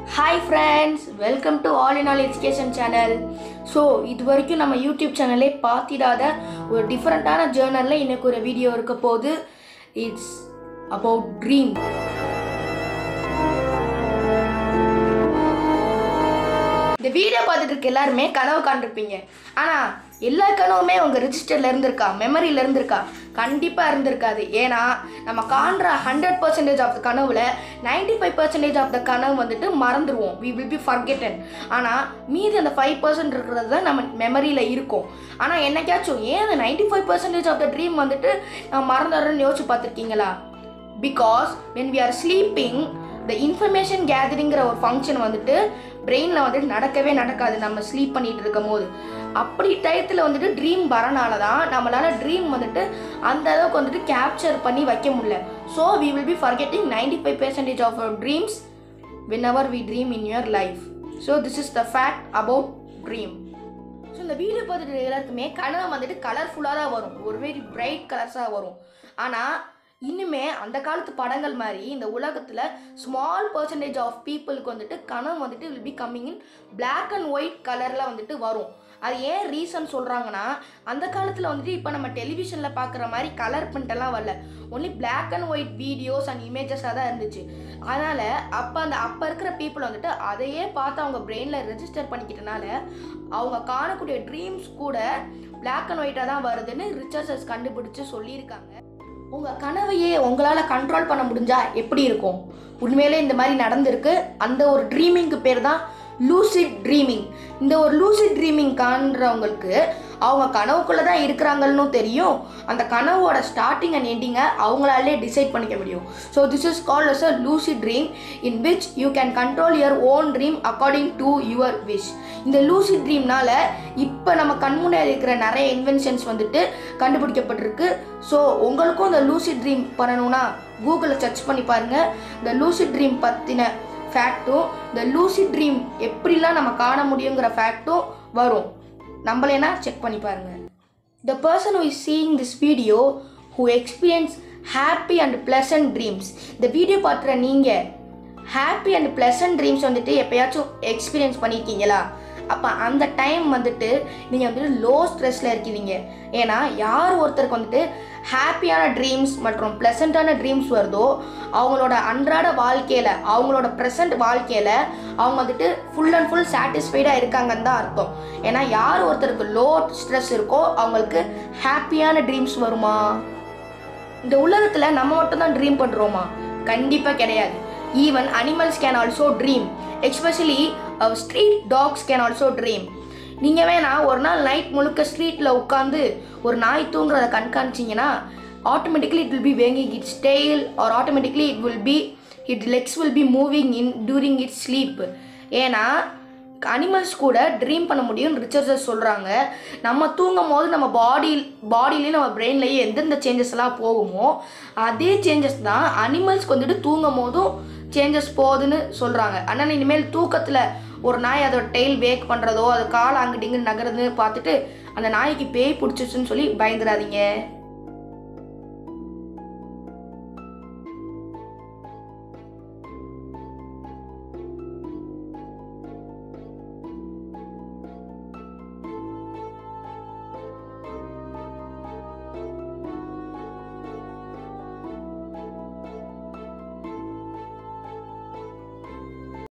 hi friends welcome to all in all education channel so இது வரைக்கும் நம்ம YouTube சேனலே பார்த்திடாத ஒரு டிஃப்ரெண்ட்டான ஜேர்னலில் இன்னைக்கு ஒரு வீடியோ இருக்க போது இட்ஸ் அபவுட் ட்ரீம் இந்த வீடியோ பார்த்துட்டு இருக்க எல்லாருமே கனவு காண்டிருப்பீங்க ஆனால் எல்லா கனவுமே உங்கள் ரிஜிஸ்டரில் இருந்திருக்கா மெமரியில் இருந்திருக்கா கண்டிப்பாக இருந்திருக்காது ஏன்னா நம்ம காண்ற ஹண்ட்ரட் பர்சன்டேஜ் ஆஃப் த கனவுல ninety five percentage of the கனவு வந்துட்டு மறந்துடுவோம் வி வில் பி ஃபர்கெட்டன் ஆனால் மீதி அந்த ஃபைவ் பர்சன்ட் இருக்கிறது தான் நம்ம மெமரியில் இருக்கும் ஆனால் என்னைக்காச்சும் ஏன் அந்த ninety five percentage of the dream வந்துட்டு நம்ம மறந்துடுறோன்னு யோசிச்சு பார்த்துருக்கீங்களா because when we are sleeping the information கேதரிங்கிற ஒரு ஃபங்க்ஷன் வந்துட்டு பிரெயினில் வந்துட்டு நடக்கவே நடக்காது நம்ம ஸ்லீப் பண்ணிட்டு இருக்கும் போது அப்படி டயத்தில் வந்துட்டு ட்ரீம் வரனால தான் நம்மளால் ட்ரீம் வந்துட்டு அந்த அளவுக்கு வந்துட்டு கேப்சர் பண்ணி வைக்க முடியல so we will be forgetting ninety five percentage of our dreams whenever we dream in your life so this is the fact about dream so இந்த வீடியோ பார்த்துட்டு எல்லாருக்குமே கனவு வந்துட்டு கலர்ஃபுல்லாக தான் வரும் ஒரு வெரி பிரைட் கலர்ஸாக வரும் ஆனால் இனிமே அந்த காலத்து படங்கள் மாதிரி இந்த உலகத்தில் ஸ்மால் பர்சன்டேஜ் ஆஃப் பீப்புளுக்கு வந்துட்டு கனவு வந்துட்டு will be coming in black and white கலரில் வந்துட்டு வரும் அது ஏன் ரீசன் சொல்கிறாங்கன்னா அந்த காலத்தில் வந்துட்டு இப்போ நம்ம டெலிவிஷனில் பார்க்குற மாதிரி கலர் பிரிண்டெல்லாம் வரல only black and white videos and இமேஜஸாக தான் இருந்துச்சு அதனால் அப்போ அந்த அப்போ இருக்கிற பீப்புள் வந்துட்டு அதையே பார்த்து அவங்க பிரெயினில் ரெஜிஸ்டர் பண்ணிக்கிட்டனால அவங்க காணக்கூடிய ட்ரீம்ஸ் கூட பிளாக் அண்ட் ஒயிட்டாக தான் வருதுன்னு ரிசர்ச்சர்ஸ் கண்டுபிடிச்சு சொல்லியிருக்காங்க உங்கள் கனவையே உங்களால் கண்ட்ரோல் பண்ண முடிஞ்சா எப்படி இருக்கும் உண்மையிலே இந்த மாதிரி நடந்திருக்கு அந்த ஒரு ட்ரீமிங்க்கு பேர் தான் லூசிட் ட்ரீமிங் இந்த ஒரு லூசிட் ட்ரீமிங் காண்றவங்களுக்கு அவங்க கனவுக்குள்ளே தான் இருக்கிறாங்கன்னு தெரியும் அந்த கனவோட ஸ்டார்டிங் அண்ட் எண்டிங்கை அவங்களாலே டிசைட் பண்ணிக்க முடியும் so this is called as a lucid dream in which you can control your own dream according to your wish இந்த லூசிட் ட்ரீம்னால இப்போ நம்ம கண்முன்னாடி இருக்கிற நிறைய இன்வென்ஷன்ஸ் வந்துட்டு கண்டுபிடிக்கப்பட்டிருக்கு ஸோ உங்களுக்கும் இந்த லூசிட் ட்ரீம் பண்ணணும்னா கூகுளில் சர்ச் பண்ணி பாருங்கள் இந்த லூசிட் ட்ரீம் பற்றின ஃபேக்ட்டும் இந்த லூசிட் ட்ரீம் எப்படிலாம் நம்ம காண முடியுங்கிற ஃபேக்ட்டும் வரும் நம்மளேனா செக் பண்ணி பாருங்க the person who is seeing this video who experience happy and pleasant dreams இந்த வீடியோ பார்க்குற நீங்கள் ஹாப்பி அண்ட் ப்ளசன்ட் ட்ரீம்ஸ் வந்துட்டு எப்பயாச்சும் எக்ஸ்பீரியன்ஸ் பண்ணியிருக்கீங்களா அப்போ அந்த டைம் வந்துட்டு நீங்கள் வந்துட்டு லோ ஸ்ட்ரெஸ்ஸில் இருக்கீங்க ஏன்னா யார் ஒருத்தருக்கு வந்துட்டு ஹாப்பியான ட்ரீம்ஸ் மற்றும் ப்ளசண்ட்டான ட்ரீம்ஸ் வருதோ அவங்களோட அன்றாட வாழ்க்கையில் அவங்களோட ப்ரெசண்ட் வாழ்க்கையில் அவங்க வந்துட்டு ஃபுல் அண்ட் ஃபுல் சாட்டிஸ்ஃபைடாக இருக்காங்கன்னு தான் அர்த்தம் ஏன்னா யார் ஒருத்தருக்கு லோ ஸ்ட்ரெஸ் இருக்கோ அவங்களுக்கு ஹாப்பியான ட்ரீம்ஸ் வருமா இந்த உலகத்தில் நம்ம மட்டும் தான் ட்ரீம் பண்ணுறோமா கண்டிப்பாக கிடையாது even animals can also dream especially street dogs can also dream நீங்கள் வேணா ஒரு நாள் நைட் முழுக்க ஸ்ட்ரீட்டில் உட்காந்து ஒரு நாய் தூங்குறத கண்காணிச்சிங்கன்னா ஆட்டோமேட்டிக்லி இட் வில் பி வேங்கிங் its tail or automatically it will be it legs will be moving in during its sleep ஏன்னா அனிமல்ஸ் கூட ட்ரீம் பண்ண முடியும்னு ரிசர்ச்சர்ஸ் சொல்கிறாங்க நம்ம தூங்கும் போது நம்ம பாடி பாடியிலையும் நம்ம பிரெயின்லேயும் எந்தெந்த சேஞ்சஸ் எல்லாம் போகுமோ அதே சேஞ்சஸ் தான் அனிமல்ஸ்க்கு வந்துட்டு தூங்கும் போதும் சேஞ்சஸ் போகுதுன்னு சொல்கிறாங்க ஆனால் இனிமேல் தூக்கத்தில் ஒரு நாய் அதோட டெய்ல் வேக் பண்ணுறதோ அது கால் அங்கிட்டு இங்கிட்டு நகருதுன்னு பார்த்துட்டு அந்த நாய்க்கு பேய் பிடிச்சிச்சுன்னு சொல்லி பயந்துடாதீங்க